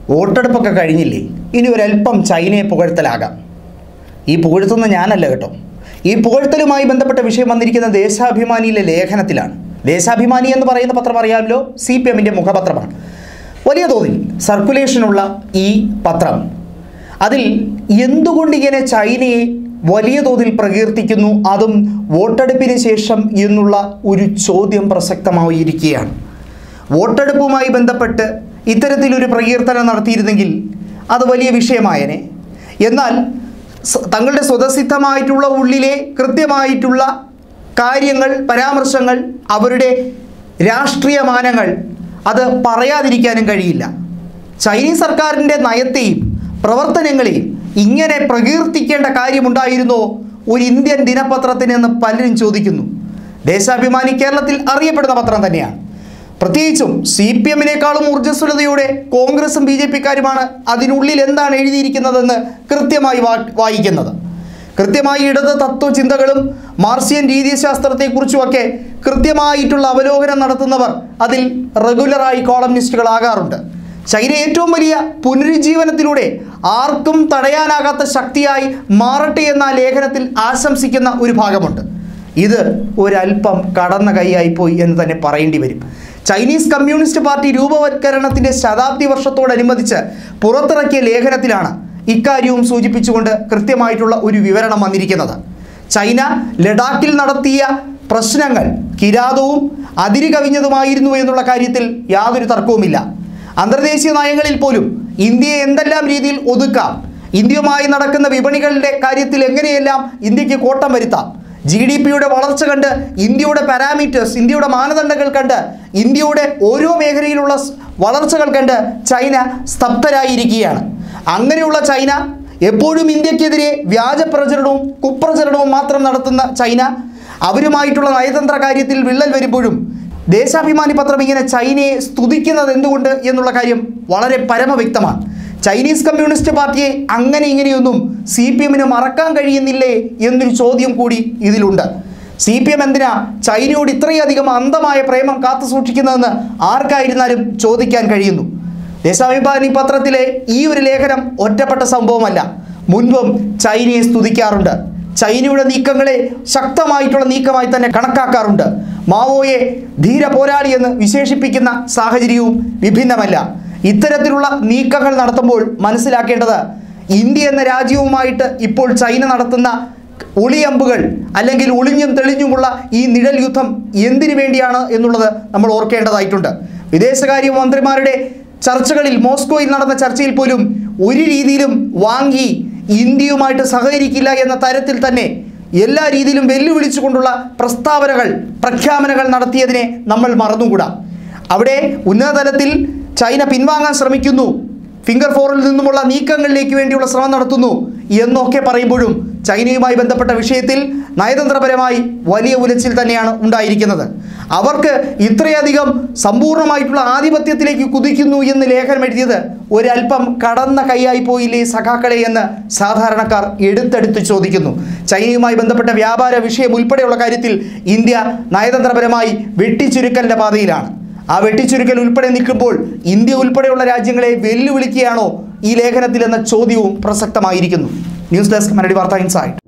വോട്ടെടുപ്പൊക്കെ കഴിഞ്ഞില്ലേ ഇനി ഒരല്പം ചൈനയെ പുകഴ്ത്തലാകാം ഈ പുകഴ്ത്തുന്ന ഞാനല്ല കേട്ടോ ഈ പുകഴ്ത്തലുമായി ബന്ധപ്പെട്ട വിഷയം വന്നിരിക്കുന്ന ദേശാഭിമാനിയിലെ ലേഖനത്തിലാണ് ദേശാഭിമാനി എന്ന് പറയുന്ന പത്രം അറിയാമല്ലോ സി പി എമ്മിൻ്റെ മുഖപത്രമാണ് വലിയ തോതിൽ സർക്കുലേഷനുള്ള ഈ പത്രം അതിൽ എന്തുകൊണ്ട് ഇങ്ങനെ ചൈനയെ വലിയ തോതിൽ പ്രകീർത്തിക്കുന്നു അതും വോട്ടെടുപ്പിന് ശേഷം എന്നുള്ള ഒരു ചോദ്യം പ്രസക്തമായിരിക്കുകയാണ് വോട്ടെടുപ്പുമായി ബന്ധപ്പെട്ട് ഇത്തരത്തിലൊരു പ്രകീർത്തനം നടത്തിയിരുന്നെങ്കിൽ അത് വലിയ വിഷയമായനെ എന്നാൽ സ- തങ്ങളുടെ സ്വതസിദ്ധമായിട്ടുള്ള ഉള്ളിലെ കൃത്യമായിട്ടുള്ള കാര്യങ്ങൾ പരാമർശങ്ങൾ അവരുടെ രാഷ്ട്രീയ മാനങ്ങൾ അത് പറയാതിരിക്കാനും കഴിയില്ല ചൈനീസ് സർക്കാരിൻ്റെ നയത്തെയും പ്രവർത്തനങ്ങളെയും ഇങ്ങനെ പ്രകീർത്തിക്കേണ്ട കാര്യമുണ്ടായിരുന്നോ ഒരു ഇന്ത്യൻ ദിനപത്രത്തിന് എന്ന് പലരും ചോദിക്കുന്നു ദേശാഭിമാനി കേരളത്തിൽ അറിയപ്പെടുന്ന പത്രം തന്നെയാണ് പ്രത്യേകിച്ചും സി പി എമ്മിനേക്കാളും ഊർജ്ജസ്വലതയോടെ കോൺഗ്രസും ബി ജെ പിക്കാരുമാണ് അതിനുള്ളിൽ എന്താണ് എഴുതിയിരിക്കുന്നതെന്ന് കൃത്യമായി വാ- വായിക്കുന്നത് കൃത്യമായി ഇടത് തത്വചിന്തകളും മാർസിയൻ രീതിശാസ്ത്രത്തെക്കുറിച്ചുമൊക്കെ കൃത്യമായിട്ടുള്ള അവലോകനം നടത്തുന്നവർ അതിൽ റെഗുലറായി കോളംനിസ്റ്റുകളാകാറുണ്ട് ചൈന ഏറ്റവും വലിയ പുനരുജ്ജീവനത്തിലൂടെ ആർക്കും തടയാനാകാത്ത ശക്തിയായി മാറട്ടെ എന്ന ആ ലേഖനത്തിൽ ആശംസിക്കുന്ന ഒരു ഭാഗമുണ്ട് ഇത് ഒരല്പം കടന്ന കൈയായിപ്പോയി എന്ന് തന്നെ പറയേണ്ടി വരും ചൈനീസ് കമ്മ്യൂണിസ്റ്റ് പാർട്ടി രൂപവത്കരണത്തിൻ്റെ ശതാബ്ദി വർഷത്തോടനുബന്ധിച്ച് പുറത്തിറക്കിയ ലേഖനത്തിലാണ് ഇക്കാര്യവും സൂചിപ്പിച്ചുകൊണ്ട് കൃത്യമായിട്ടുള്ള ഒരു വിവരണം വന്നിരിക്കുന്നത് ചൈന ലഡാക്കിൽ നടത്തിയ പ്രശ്നങ്ങൾ കിരാതവും അതിര് കവിഞ്ഞതുമായിരുന്നു എന്നുള്ള കാര്യത്തിൽ യാതൊരു തർക്കവുമില്ല അന്തർദേശീയ നയങ്ങളിൽ പോലും ഇന്ത്യയെ എന്തെല്ലാം രീതിയിൽ ഒതുക്കാം ഇന്ത്യയുമായി നടക്കുന്ന വിപണികളുടെ കാര്യത്തിൽ എങ്ങനെയെല്ലാം ഇന്ത്യക്ക് കോട്ടം വരുത്താം ജി ഡി പിയുടെ വളർച്ച കണ്ട് ഇന്ത്യയുടെ പാരാമീറ്റേഴ്സ് ഇന്ത്യയുടെ മാനദണ്ഡങ്ങൾ കണ്ട് ഇന്ത്യയുടെ ഓരോ മേഖലയിലുള്ള സ് വളർച്ചകൾ കണ്ട് ചൈന സ്തബ്ധരായിരിക്കുകയാണ് അങ്ങനെയുള്ള ചൈന എപ്പോഴും ഇന്ത്യക്കെതിരെ വ്യാജ പ്രചരണവും കുപ്രചരണവും മാത്രം നടത്തുന്ന ചൈന അവരുമായിട്ടുള്ള നയതന്ത്ര കാര്യത്തിൽ വിള്ളൽ വരുമ്പോഴും ദേശാഭിമാനി പത്രം ഇങ്ങനെ ചൈനയെ സ്തുതിക്കുന്നത് എന്തുകൊണ്ട് എന്നുള്ള കാര്യം വളരെ പരമവ്യക്തമാണ് ചൈനീസ് കമ്മ്യൂണിസ്റ്റ് പാർട്ടിയെ അങ്ങനെ ഇങ്ങനെയൊന്നും സി പി എമ്മിന് മറക്കാൻ കഴിയുന്നില്ലേ എന്നൊരു ചോദ്യം കൂടി ഇതിലുണ്ട് സി പി എം എന്തിനാ ചൈനയോട് ഇത്രയധികം അന്ധമായ പ്രേമം കാത്തു സൂക്ഷിക്കുന്നതെന്ന് ആർക്കായിരുന്നാലും ചോദിക്കാൻ കഴിയുന്നു ദേശാഭിമാനി പത്രത്തിലെ ഈ ഒരു ലേഖനം ഒറ്റപ്പെട്ട സംഭവമല്ല മുൻപും ചൈനയെ സ്തുതിക്കാറുണ്ട് ചൈനയുടെ നീക്കങ്ങളെ ശക്തമായിട്ടുള്ള നീക്കമായി തന്നെ കണക്കാക്കാറുണ്ട് മാവോയെ ധീര പോരാളി എന്ന് വിശേഷിപ്പിക്കുന്ന സാഹചര്യവും വിഭിന്നമല്ല ഇത്തരത്തിലുള്ള നീക്കങ്ങൾ നടത്തുമ്പോൾ മനസ്സിലാക്കേണ്ടത് ഇന്ത്യ എന്ന രാജ്യവുമായിട്ട് ഇപ്പോൾ ചൈന നടത്തുന്ന ഒളിയമ്പുകൾ അല്ലെങ്കിൽ ഒളിഞ്ഞും തെളിഞ്ഞുമുള്ള ഈ നിഴൽ യുദ്ധം എന്തിനു വേണ്ടിയാണ് എന്നുള്ളത് നമ്മൾ ഓർക്കേണ്ടതായിട്ടുണ്ട് വിദേശകാര്യ മന്ത്രിമാരുടെ ചർച്ചകളിൽ മോസ്കോയിൽ നടന്ന ചർച്ചയിൽ പോലും ഒരു രീതിയിലും വാങ്ങി ഇന്ത്യയുമായിട്ട് സഹകരിക്കില്ല എന്ന തരത്തിൽ തന്നെ എല്ലാ രീതിയിലും വെല്ലുവിളിച്ചുകൊണ്ടുള്ള പ്രസ്താവനകൾ പ്രഖ്യാപനങ്ങൾ നടത്തിയതിനെ നമ്മൾ മറന്നുകൂടാ അവിടെ ഉന്നതതലത്തിൽ ചൈന പിൻവാങ്ങാൻ ശ്രമിക്കുന്നു ഫിംഗർ ഫോറിൽ നിന്നുമുള്ള നീക്കങ്ങളിലേക്ക് വേണ്ടിയുള്ള ശ്രമം നടത്തുന്നു എന്നൊക്കെ പറയുമ്പോഴും ചൈനയുമായി ബന്ധപ്പെട്ട വിഷയത്തിൽ നയതന്ത്രപരമായി വലിയ ഉലച്ചിൽ തന്നെയാണ് ഉണ്ടായിരിക്കുന്നത് അവർക്ക് ഇത്രയധികം സമ്പൂർണ്ണമായിട്ടുള്ള ആധിപത്യത്തിലേക്ക് കുതിക്കുന്നു എന്ന് ലേഖനം എഴുതിയത് ഒരല്പം കടന്ന കൈയായി പോയില്ലേ സഖാക്കളെ എന്ന് സാധാരണക്കാർ എടുത്തെടുത്ത് ചോദിക്കുന്നു ചൈനയുമായി ബന്ധപ്പെട്ട വ്യാപാര വിഷയം ഉൾപ്പെടെയുള്ള കാര്യത്തിൽ ഇന്ത്യ നയതന്ത്രപരമായി വെട്ടിച്ചുരുക്കലിൻ്റെ പാതയിലാണ് ആ വെട്ടിച്ചുരുക്കൽ ഉൾപ്പെടെ നിൽക്കുമ്പോൾ ഇന്ത്യ ഉൾപ്പെടെയുള്ള രാജ്യങ്ങളെ വെല്ലുവിളിക്കുകയാണോ ഈ ലേഖനത്തിൽ എന്ന ചോദ്യവും പ്രസക്തമായിരിക്കുന്നു ന്യൂസ് ഡെസ്ക് മലയാളി വാർത്ത ഇൻസൈറ്റ്